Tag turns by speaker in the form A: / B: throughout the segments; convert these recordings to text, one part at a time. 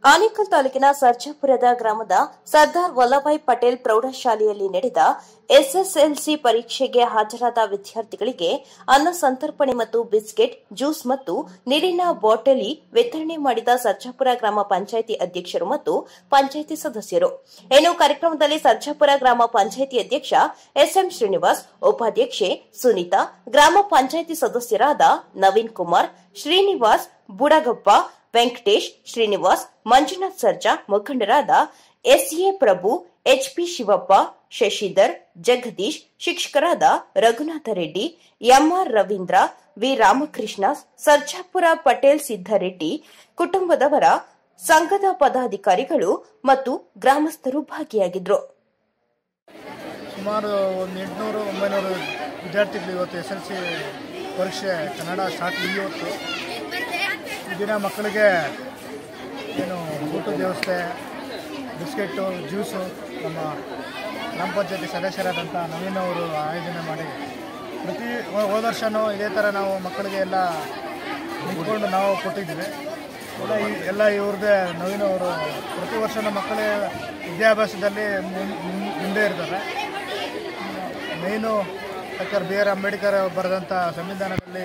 A: ಆನೇಕಲ್ ತಾಲೂಕಿನ ಸರ್ಜಾಪುರದ ಗ್ರಾಮದ ಸರ್ದಾರ್ ವಲ್ಲಭಾಯ್ ಪಟೇಲ್ ಪ್ರೌಢಶಾಲೆಯಲ್ಲಿ ನಡೆದ ಎಸ್ಎಸ್ಎಲ್ಸಿ ಪರೀಕ್ಷೆಗೆ ಹಾಜರಾದ ವಿದ್ಯಾರ್ಥಿಗಳಿಗೆ ಅನ್ನ ಸಂತರ್ಪಣೆ ಮತ್ತು ಬಿಸ್ಕೆಟ್ ಜ್ಯೂಸ್ ಮತ್ತು ನೀರಿನ ಬಾಟಲಿ ವಿತರಣೆ ಮಾಡಿದ ಸರ್ಜಾಪುರ ಗ್ರಾಮ ಪಂಚಾಯಿತಿ ಅಧ್ಯಕ್ಷರು ಮತ್ತು ಪಂಚಾಯಿತಿ ಸದಸ್ಯರು ಇನ್ನು ಕಾರ್ಯಕ್ರಮದಲ್ಲಿ ಸರ್ಜಾಪುರ ಗ್ರಾಮ ಪಂಚಾಯಿತಿ ಅಧ್ಯಕ್ಷ ಎಸ್ಎಂ ಶ್ರೀನಿವಾಸ್ ಉಪಾಧ್ಯಕ್ಷೆ ಸುನೀತಾ ಗ್ರಾಮ ಪಂಚಾಯಿತಿ ಸದಸ್ಯರಾದ ನವೀನ್ ಕುಮಾರ್ ಶ್ರೀನಿವಾಸ್ ಬುಡಗಪ್ಪ ವೆಂಕಟೇಶ್ ಶ್ರೀನಿವಾಸ್ ಮಂಜುನಾಥ್ ಸರ್ಜಾ ಮುಖಂಡರಾದ ಎಸ್ಎ ಪ್ರಭು ಎಚ್ಪಿ ಶಿವಪ್ಪ ಶಶಿಧರ್ ಜಗದೀಶ್ ಶಿಕ್ಷಕರಾದ ರಘುನಾಥ ರೆಡ್ಡಿ ಎಂಆರ್ ರವೀಂದ್ರ ವಿ ರಾಮಕೃಷ್ಣ ಸರ್ಜಾಪುರ ಪಟೇಲ್ ಸಿದ್ದರೆಡ್ಡಿ ಕುಟುಂಬದವರ ಸಂಘದ ಪದಾಧಿಕಾರಿಗಳು ಮತ್ತು ಗ್ರಾಮಸ್ಥರು ಭಾಗಿಯಾಗಿದ್ದರು
B: ಸುಮಾರು ಒಂದು ಎಂಟುನೂರು ಒಂಬೈನೂರು ವಿದ್ಯಾರ್ಥಿಗಳು ಇವತ್ತು ಎಸ್ ಎಲ್ ಸಿ ಪರೀಕ್ಷೆ ಕನ್ನಡ ಸ್ಟಾರ್ಟ್ ಇವತ್ತು ಈ ದಿನ ಮಕ್ಕಳಿಗೆ ಏನು ಊಟದ ವ್ಯವಸ್ಥೆ ಬಿಸ್ಕೆಟ್ಟು ಜ್ಯೂಸು ನಮ್ಮ ಗ್ರಾಮ ಪಂಚಾಯತಿ ಸದಸ್ಯರಾದಂಥ ನವೀನ್ ಅವರು ಆಯೋಜನೆ ಮಾಡಿ ಪ್ರತಿ ಹೋ- ಹೋದ ವರ್ಷವೂ ಇದೇ ಥರ ನಾವು ಮಕ್ಕಳಿಗೆ ಎಲ್ಲ ನಿಂತ್ಕೊಂಡು ನಾವು ಕೊಟ್ಟಿದ್ದೀವಿ ಎಲ್ಲ ಈ- ಎಲ್ಲ ಇವ್ರದ್ದೇ ನವೀನ್ ಅವರು ಪ್ರತಿ ವರ್ಷ ನಮ್ಮ ಮಕ್ಕಳ ವಿದ್ಯಾಭ್ಯಾಸದಲ್ಲಿ ಮುನ್- ಮುನ್- ಮುಂದೆ ಇರ್ತಾರೆ main doctor B R Ambedkar ಬರೆದಂಥ ಸಂವಿಧಾನದಲ್ಲಿ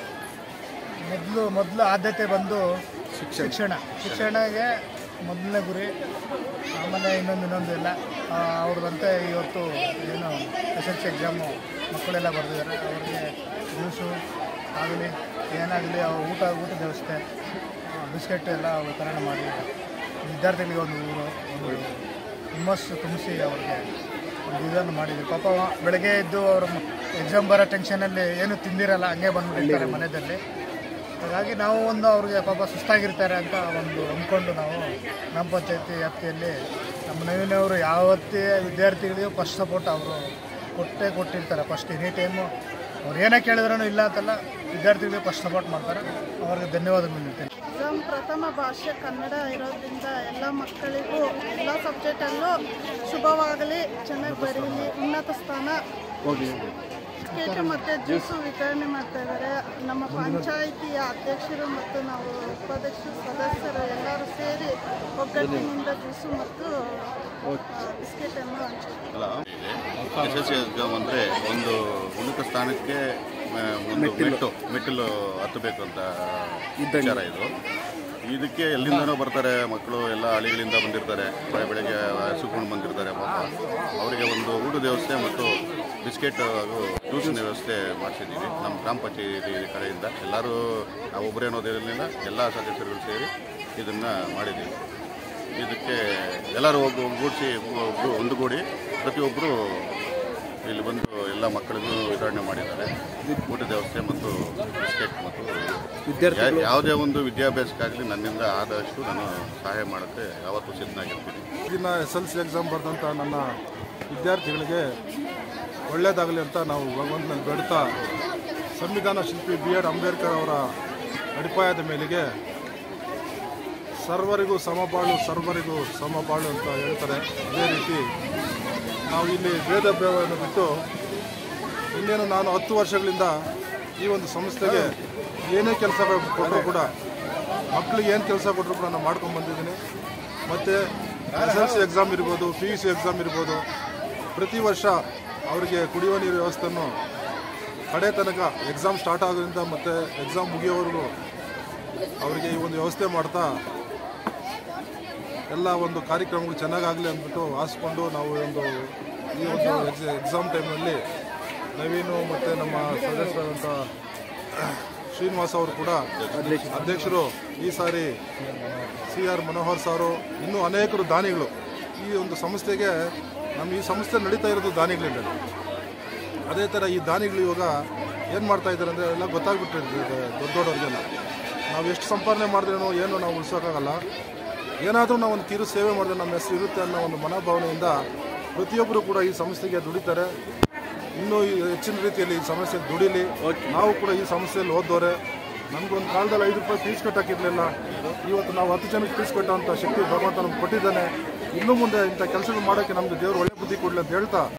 B: ಮೊದಲು ಮೊದಲು ಆದ್ಯತೆ ಬಂದು ಶಿಕ್ಷಣ ಶಿಕ್ಷಣಗೆ ಮೊದಲನೇ ಗುರಿ ಆಮೇಲೆ ಇನ್ನೊಂದು ಇನ್ನೊಂದು ಇಲ್ಲ ಆ, ಅವ್ರದಂತೆ ಇವತ್ತು ಏನು ಎಸ್ ಎಲ್ ಸಿ ಎಕ್ಸಾಮು ಮಕ್ಕಳೆಲ್ಲ ಬರೆದಿದ್ದಾರೆ ಅವ್ರಿಗೆ ಜ್ಯೂಸು ಆಗಲಿ ಏನಾಗಲಿ ಅವ್ರ ಊಟ ಊಟದ ವ್ಯವಸ್ಥೆ ಬಿಸ್ಕೆಟ್ ಎಲ್ಲ ವಿತರಣೆ ಮಾಡಿ ವಿದ್ಯಾರ್ಥಿಗಳಿಗೆ ಒಂದು ಊರು ಒಂದು ಹುಮ್ಮಸ್ಸು ತುಂಬಿಸಿ ಅವ್ರಿಗೆ ಒಂದು ಇದನ್ನು ಮಾಡಿದ್ವಿ ಪಾಪ ಬೆಳಗ್ಗೆ ಎದ್ದು ಅವರು ಎಕ್ಸಾಮ್ ಬರೋ ಟೆನ್ಷನಲ್ಲಿ ಏನು ತಿಂದಿರಲ್ಲ ಹಂಗೆ ಬಂದ್ಬಿಟ್ಟಿರ್ತಾರೆ ಮನೆಯಲ್ಲಿ ಹಾಗಾಗಿ ನಾವು ಒಂದು ಅವ್ರಿಗೆ ಪಾಪ ಸುಸ್ತಾಗಿರ್ತಾರೆ ಅಂತ ಒಂದು ಅಂದ್ಕೊಂಡು ನಾವು ನಮ್ಮ ಪಂಚಾಯತಿ ವ್ಯಾಪ್ತಿಯಲ್ಲಿ ನಮ್ಮ ನವೀನವರು ಯಾವತ್ತೇ ವಿದ್ಯಾರ್ಥಿಗಳಿಗೆ ಫಸ್ಟ್ ಸಪೋರ್ಟ್ ಅವರು ಕೊಟ್ಟೇ ಕೊಟ್ಟಿರ್ತಾರೆ ಫಸ್ಟ್ ಎನಿ ಟೈಮು ಅವ್ರು ಏನೇ ಕೇಳಿದ್ರೂ ಇಲ್ಲ ಅಂತಲ್ಲ ವಿದ್ಯಾರ್ಥಿಗಳಿಗೆ ಫಸ್ಟ್ ಸಪೋರ್ಟ್ ಮಾಡ್ತಾರೆ ಅವ್ರಿಗೆ ಧನ್ಯವಾದಗಳು ನೀಡ್ತೀನಿ
C: ಎಕ್ಸಾಮ್ ಪ್ರಥಮ ಭಾಷೆ ಕನ್ನಡ ಇರೋದ್ರಿಂದ ಎಲ್ಲ ಮಕ್ಕಳಿಗೂ ಎಲ್ಲ ಸಬ್ಜೆಕ್ಟಲ್ಲೂ ಶುಭವಾಗಲಿ ಚೆನ್ನಾಗಿ ಬರೀಲಿ ಉನ್ನತ ಸ್ಥಾನ ಕೇಕ್ ಮತ್ತು ಜ್ಯೂಸು ವಿತರಣೆ ಮಾಡ್ತಾ ಇದ್ದಾರೆ ನಮ್ಮ ಪಂಚಾಯಿತಿಯ ಅಧ್ಯಕ್ಷರು ಮತ್ತು ನಾವು ಉಪಾಧ್ಯಕ್ಷರು ಸದಸ್ಯರು ಎಲ್ಲರೂ ಸೇರಿ ಒಗ್ಗಟ್ಟಿನಿಂದ ಜ್ಯೂಸು ಮತ್ತು ಬಿಸ್ಕೆಟನ್ನು ಹಂಚಿದ್ದಾರೆ
D: ಅಲ್ಲ ಎಸ್ ಎಸ್ ಸಿ ಎಕ್ಸಾಮ್ ಅಂದರೆ ಒಂದು ಉನ್ನತ ಸ್ಥಾನಕ್ಕೆ ಆ, ಒಂದು ಮೆಟ್ಟು ಮೆಟ್ಟಿಲು ಹತ್ತಬೇಕು ಅಂತ ವಿಚಾರ ಇದು ಇದಕ್ಕೆ ಎಲ್ಲಿಂದನೋ ಬರ್ತಾರೆ ಮಕ್ಕಳು ಎಲ್ಲ ಹಳ್ಳಿಗಳಿಂದ ಬಂದಿರ್ತಾರೆ ಬೆಳೆ ಬೆಳಗ್ಗೆ ಹಸುಕೊಂಡು ಬಂದಿರ್ತಾರೆ ಪಾಪ ಅವರಿಗೆ ಒಂದು ಊಟದ ವ್ಯವಸ್ಥೆ ಮತ್ತು ಬಿಸ್ಕೆಟ್ ಹಾಗೂ ಜ್ಯೂಸಿನ ವ್ಯವಸ್ಥೆ ಮಾಡಿಸಿದ್ದೀವಿ ನಮ್ಮ ಗ್ರಾಮ ಪಂಚಾಯತಿ ಕಡೆಯಿಂದ ಎಲ್ಲರೂ ನಾವು ಒಬ್ಬರೇ ಅನ್ನೋದಿರಲಿಲ್ಲ ಎಲ್ಲ ಸದಸ್ಯರುಗಳು ಸೇರಿ ಇದನ್ನು ಮಾಡಿದ್ದೀವಿ ಇದಕ್ಕೆ ಎಲ್ಲರೂ ಒಬ್ಬ ಒಗ್ಗೂಡಿಸಿ ಒಬ್ಬರು ಒಂದುಗೂಡಿ ಪ್ರತಿಯೊಬ್ಬರು ಇಲ್ಲಿ ಬಂದು ಎಲ್ಲ ಮಕ್ಕಳಿಗೂ ವಿತರಣೆ ಮಾಡಿದ್ದಾರೆ ಊಟದ ವ್ಯವಸ್ಥೆ ಮತ್ತು ಬಿಸ್ಕೆಟ್ ಮತ್ತು ಯಾ- ಯಾವುದೇ ಒಂದು ವಿದ್ಯಾಭ್ಯಾಸಕ್ಕಾಗಲಿ ನನ್ನಿಂದ ಆದಷ್ಟು ನಾನು ಸಹಾಯ ಮಾಡೋಕ್ಕೆ ಯಾವತ್ತೂ ಸಿದ್ಧನಾಗಿರ್ತೀನಿ
E: ದಿನ ಎಸ್ ಎಲ್ ಸಿ ಎಕ್ಸಾಮ್ ಬರೆದಂಥ ನನ್ನ ವಿದ್ಯಾರ್ಥಿಗಳಿಗೆ ಒಳ್ಳೆಯದಾಗಲಿ ಅಂತ ನಾವು ಭಗವಂತನಲ್ಲಿ ಬೇಡ್ತಾ ಸಂವಿಧಾನ ಶಿಲ್ಪಿ ಬಿ ಆರ್ ಅಂಬೇಡ್ಕರ್ ಅವರ ಅಡಿಪಾಯದ ಮೇಲೆಗೆ ಸರ್ವರಿಗೂ ಸಮಬಾಳು ಸರ್ವರಿಗೂ ಸಮಬಾಳು ಅಂತ ಹೇಳ್ತಾರೆ ಅದೇ ರೀತಿ ನಾವು ಇಲ್ಲಿ ಭೇದ ಭಾವವನ್ನು ಬಿಟ್ಟು ಇನ್ನೇನು ನಾನು ಹತ್ತು ವರ್ಷಗಳಿಂದ ಈ ಒಂದು ಸಂಸ್ಥೆಗೆ ಏನೇ ಕೆಲಸ ಕೊಟ್ಟರು ಕೂಡ ಮಕ್ಕಳಿಗೆ ಏನು ಕೆಲಸ ಕೊಟ್ಟರು ಕೂಡ ನಾನು ಮಾಡ್ಕೊಂಡು ಬಂದಿದ್ದೀನಿ ಮತ್ತು ಎಸ್ ಎಲ್ ಸಿ ಎಕ್ಸಾಮ್ ಇರ್ಬೋದು ಪಿ ಯು ಸಿ ಎಕ್ಸಾಮ್ ಇರ್ಬೋದು ಪ್ರತಿ ವರ್ಷ ಅವರಿಗೆ ಕುಡಿಯುವ ನೀರು ವ್ಯವಸ್ಥೆಯನ್ನು ಕಡೆ ತನಕ ಎಕ್ಸಾಮ್ ಸ್ಟಾರ್ಟ್ ಆಗೋದ್ರಿಂದ ಮತ್ತು ಎಕ್ಸಾಮ್ ಮುಗಿಯೋವರೆಗೂ ಅವರಿಗೆ ಈ ಒಂದು ವ್ಯವಸ್ಥೆ ಮಾಡ್ತಾ ಎಲ್ಲ ಒಂದು ಕಾರ್ಯಕ್ರಮಗಳು ಚೆನ್ನಾಗಾಗಲಿ ಅಂದ್ಬಿಟ್ಟು ಆಸ್ಕೊಂಡು ನಾವು ಒಂದು ಈ ಒಂದು ಎಕ್ಸಾಮ್ ಟೈಮ್ನಲ್ಲಿ ನವೀನು ಮತ್ತು ನಮ್ಮ ಸದಸ್ಯರಾದಂಥ ಶ್ರೀನಿವಾಸ್ ಅವರು ಕೂಡ ಅಧ್ಯಕ್ಷರು ಈ ಸಾರಿ ಸಿ ಆರ್ ಮನೋಹರ್ ಸಾರು ಇನ್ನೂ ಅನೇಕರು ದಾನಿಗಳು ಈ ಒಂದು ಸಂಸ್ಥೆಗೆ ನಮ್ಮ ಈ ಸಂಸ್ಥೆ ನಡೀತಾ ಇರೋದು ದಾನಿಗಳಿಂದ ಅದೇ ಥರ ಈ ದಾನಿಗಳು ಇವಾಗ ಏನು ಮಾಡ್ತಾ ಇದ್ದಾರೆ ಅಂದರೆ ಎಲ್ಲ ಗೊತ್ತಾಗ್ಬಿಟ್ಟಿರ್ತದೆ ದೊಡ್ಡ ದೊಡ್ಡವ್ರಿಗೆಲ್ಲ ನಾವು ಎಷ್ಟು ಸಂಪಾದನೆ ಮಾಡಿದ್ರೇನೋ ಏನು ನಾವು ಉಳಿಸೋಕ್ಕಾಗಲ್ಲ ಏನಾದರೂ ನಾವು ಒಂದು ಕಿರು ಸೇವೆ ಮಾಡಿದ್ರೆ ನಮ್ಮ ಹೆಸರು ಇರುತ್ತೆ ಅನ್ನೋ ಒಂದು ಮನೋಭಾವನೆಯಿಂದ ಪ್ರತಿಯೊಬ್ಬರು ಕೂಡ ಈ ಸಂಸ್ಥೆಗೆ ದುಡಿತಾರೆ ಇನ್ನೂ ಈ ಹೆಚ್ಚಿನ ರೀತಿಯಲ್ಲಿ ಈ ಸಂಸ್ಥೆಗೆ ದುಡಿಲಿ ನಾವು ಕೂಡ ಈ ಸಂಸ್ಥೆಯಲ್ಲಿ ಓದೋರೆ ನಮಗೊಂದು ಕಾಲದಲ್ಲಿ ಐದು ರೂಪಾಯಿ ಫೀಸ್ ಕಟ್ಟೋಕ್ಕಿರಲಿಲ್ಲ ಇವತ್ತು ನಾವು ಹತ್ತು ಜನಕ್ಕೆ ಫೀಸ್ ಕಟ್ಟೋಂಥ ಶಕ್ತಿ ಭಗವಂತ ನಮ್ಗೆ ಕೊಟ್ಟಿದ್ದಾನೆ ಇನ್ನು ಮುಂದೆ ಇಂಥ ಕೆಲಸಗಳು ಮಾಡೋಕ್ಕೆ ನಮಗೆ ದೇವರು ಒಳ್ಳೆ ಬುದ್ಧಿ ಕೊಡಲಿ ಅಂತ ಹೇಳ್ತಾ